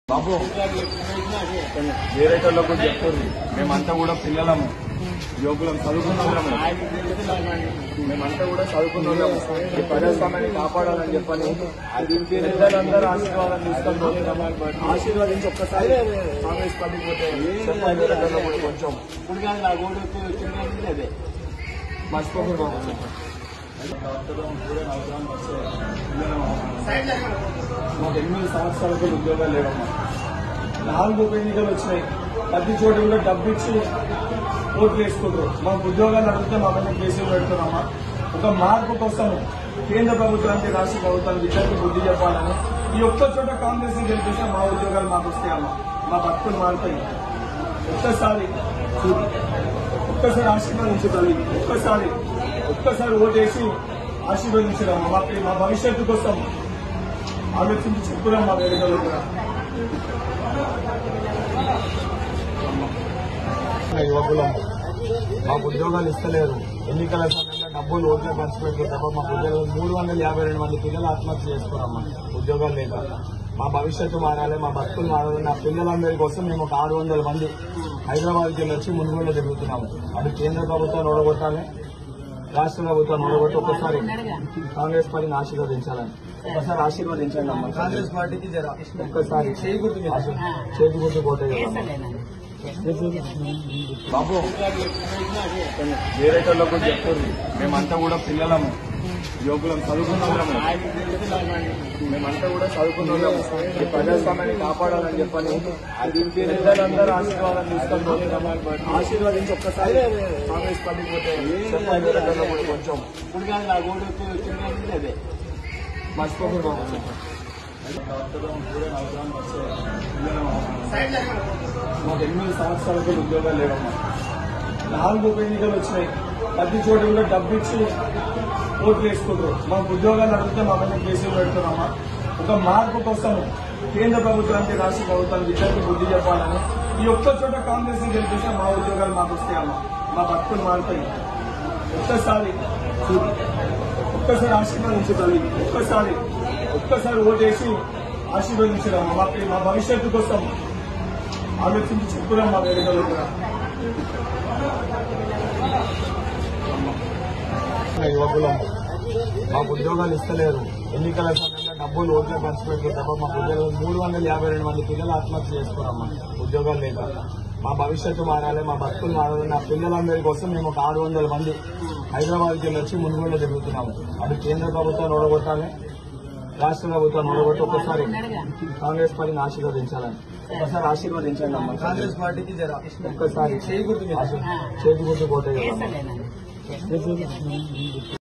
బాబు వేరే వాళ్ళకు కూడా చెప్తుంది మేమంతా కూడా పిల్లలము యువకులం చదువుకున్న వాళ్ళము మేమంతా కూడా చదువుకున్న వాళ్ళము ఈ ప్రజాస్వామ్యాన్ని కాపాడాలని చెప్పని అది పెద్దలందరూ ఆశీర్వాదం తీసుకొని పోతున్నాము. ఆశీర్వదించి ఒక్కసారి కాంగ్రెస్ పార్టీకి పోతే చెప్పండి వేరే వాళ్ళకు కూడా కొంచెం మర్చిపోకూడదు బాబు. మాకు ఎనిమిది సంవత్సరాలకు ఉద్యోగాలు లేవమ్మా నాలుగు ఉప ఎన్నికలు వచ్చినాయి ప్రతి చోట కూడా డబ్బు ఇచ్చి ఓట్లు వేసుకుంటారు మాకు ఉద్యోగాలు అడిగితే మా మీద కేసులు పెడుతున్నామా ఒక మార్పు కోసం కేంద్ర ప్రభుత్వానికి రాష్ట్ర ప్రభుత్వానికి ఇద్దరికి బుద్ధి చెప్పాలని ఈ ఒక్క చోట కాంగ్రెస్ ని గెలిపిస్తే మా ఉద్యోగాలు మాకు వస్తాయమ్మా మా బతుకులు మారుతాయి ఒక్కసారి చూడు ఒక్కసారి ఆశీర్వదించు తల్లి ఒక్కసారి ఒక్కసారి ఓటేసి ఆశీర్వదించడం మా మా భవిష్యత్తు కోసం ఆలోచించి చెప్పుదాం మా వేడుకలు కూడా యువకులం మాకు ఉద్యోగాలు ఇస్తలేరు ఎన్నికల సమయంలో డబ్బులు ఓట్ల ఖర్చు పెట్టి తప్ప మాకు ఉద్యోగాలు మూడు వందల యాభై రెండు మంది పిల్లలు ఆత్మహత్య చేసుకున్నామ్మా ఉద్యోగాలు లేక మా భవిష్యత్తు మారాలి మా బతుకులు మారాలి నా పిల్లలందరి కోసం మేము ఒక ఆరు వందల మంది హైదరాబాద్కి వెళ్ళి వచ్చి మునుగోలు తిరుగుతున్నాము అది కేంద్ర ప్రభుత్వాన్ని ఓడగొట్టాలి రాష్ట్ర ప్రభుత్వాన్ని ఓడగొట్టి ఒక్కసారి కాంగ్రెస్ పార్టీని ఆశీర్వదించాలని ఒకసారి ఆశీర్వదించండి అమ్మా కాంగ్రెస్ పార్టీకి జర ఒక్కసారి చేయి గుర్తు మీద. చేతి గుర్తు పోతే బాబు వేరే వాళ్ళకు కూడా చెప్తుంది మేమంతా కూడా పిల్లలము యువకులం చదువుకున్న వాళ్ళము మేమంతా కూడా చదువుకున్న వాళ్ళము ఈ ప్రజాస్వామ్యాన్ని కాపాడాలని చెప్పని అది పెద్దలందరూ ఆశీర్వాదం తీసుకొని పోతున్నాము ఆశీర్వదించి ఒక్కసారి కాంగ్రెస్ పార్టీకి పోతే చెప్పండి వేరే వాళ్ళకు కూడా కొంచెం మర్చిపోకూడదు బాబు. మాకు ఎనిమిది సంవత్సరాలకు ఉద్యోగాలు లేవమ్మా నాలుగు ఉప ఎన్నికలు వచ్చినాయి ప్రతి చోట కూడా డబ్బు ఇచ్చి ఓట్లు వేసుకుంటారు మాకు ఉద్యోగాలు అడిగితే మా మీద కేసులు పెడుతున్నామా ఒక మార్పు కోసం కేంద్ర ప్రభుత్వానికి రాష్ట్ర ప్రభుత్వానికి ఇద్దరికి బుద్ధి చెప్పాలని ఈ ఒక్క చోట కాంగ్రెస్ ని గెలిపిస్తే మా ఉద్యోగాలు మాకు వస్తాయమ్మా మా బతుకులు మారుతాయి ఒక్కసారి చూడు ఒక్కసారి ఆశీర్వదించు తల్లి ఒక్కసారి ఒక్కసారి ఓటేసి ఆశీర్వదించడం మా మా భవిష్యత్తు కోసం ఆలోచించి చెప్పుదాం మా వేడుకలు కూడా యువకులం మాకు ఉద్యోగాలు ఇస్తలేరు ఎన్నికల సమయంలో డబ్బులు ఓట్ల ఖర్చు పెట్టి తప్ప మాకు ఉద్యోగాలు మూడు వందల యాభై రెండు మంది పిల్లలు ఆత్మహత్య చేసుకున్నామ్మా ఉద్యోగాలు లేక మా భవిష్యత్తు మారాలి మా బతుకులు మారాలి నా పిల్లలందరి కోసం మేము ఒక ఆరు వందల మంది హైదరాబాద్కి వెళ్ళి వచ్చి మునుగోలు తిరుగుతున్నాము అది కేంద్ర ప్రభుత్వాన్ని ఓడగొట్టాలి రాష్ట్ర ప్రభుత్వాన్ని ఓడగొట్టి ఒక్కసారి కాంగ్రెస్ పార్టీని ఆశీర్వదించాలని ఒకసారి ఆశీర్వదించండి అమ్మా కాంగ్రెస్ పార్టీకి జర ఒక్కసారి చేయి గుర్తు మీద. చేతి గుర్తు పోతే